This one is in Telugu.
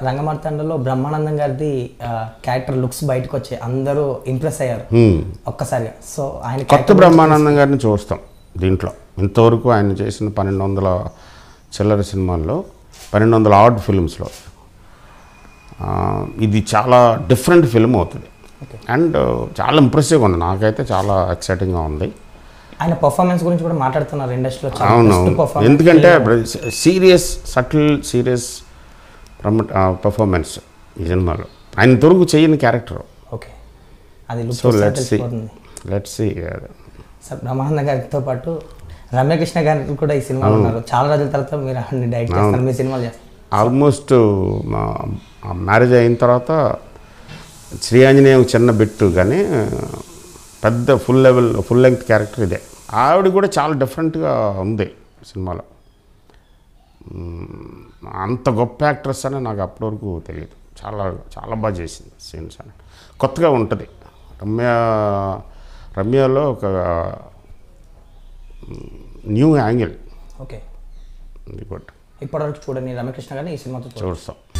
రంగమార్తాండలో బ్రహ్మానందం గారిది క్యారెక్టర్ లుక్స్ బయటకు వచ్చాయి అందరూ ఇంప్రెస్ అయ్యారు హ్మ్. ఒక్కసారిగా సో ఆయన కొత్త బ్రహ్మానందం గారిని చూస్తాం దీంట్లో ఇంతవరకు ఆయన చేసిన పన్నెండు వందల చిల్లర సినిమాల్లో పన్నెండు వందల ఆర్డ్ ఫిల్మ్స్లో ఆ, ఇది చాలా డిఫరెంట్ ఫిల్మ్ అవుతుంది అండ్ చాలా ఇంప్రెసివ్గా ఉంది నాకైతే చాలా ఎక్సైటింగ్గా ఉంది ఆయన పర్ఫార్మెన్స్ గురించి కూడా మాట్లాడుతున్నారు ఇండస్ట్రీలో అవును పర్ఫార్మెన్స్ ఎందుకంటే సీరియస్ సటిల్ సీరియస్ పర్ఫార్మెన్స్ ఈ సినిమాలో ఆయన ఇంతవరకు చేయని క్యారెక్టర్ ఓకే అది లుక్ సో లెట్స్ సి తెలిసిపోతుంది లెట్స్ సి సార్ బ్రహ్మానంద గారితో పాటు రమ్యకృష్ణ గారు కూడా ఈ సినిమాలో ఉన్నారు చాలా రోజుల తర్వాత మీరు అన్ని డైరెక్ట్ చేస్తారు మీ సినిమాలు చేస్తారు ఆల్మోస్ట్ మ్యారేజ్ అయిన తర్వాత శ్రీ ఆంజనేయం చిన్న బిట్టు కానీ పెద్ద full level full length character ఇదే ఆవిడ కూడా చాలా డిఫరెంట్గా ఉంది సినిమాలో మ్మ్, అంత గొప్ప యాక్ట్రెస్ అని నాకు అప్పటి వరకు తెలియదు చాలా చాలా బాగా చేసింది సీన్స్ అని కొత్తగా ఉంటుంది రమ్య రమ్యలో ఒక న్యూ యాంగిల్ ఓకే ఇది కూడా ఇప్పటివరకు చూడండి రమ్యకృష్ణ గారిని ఈ సినిమాతో చూడండి చూస్తాం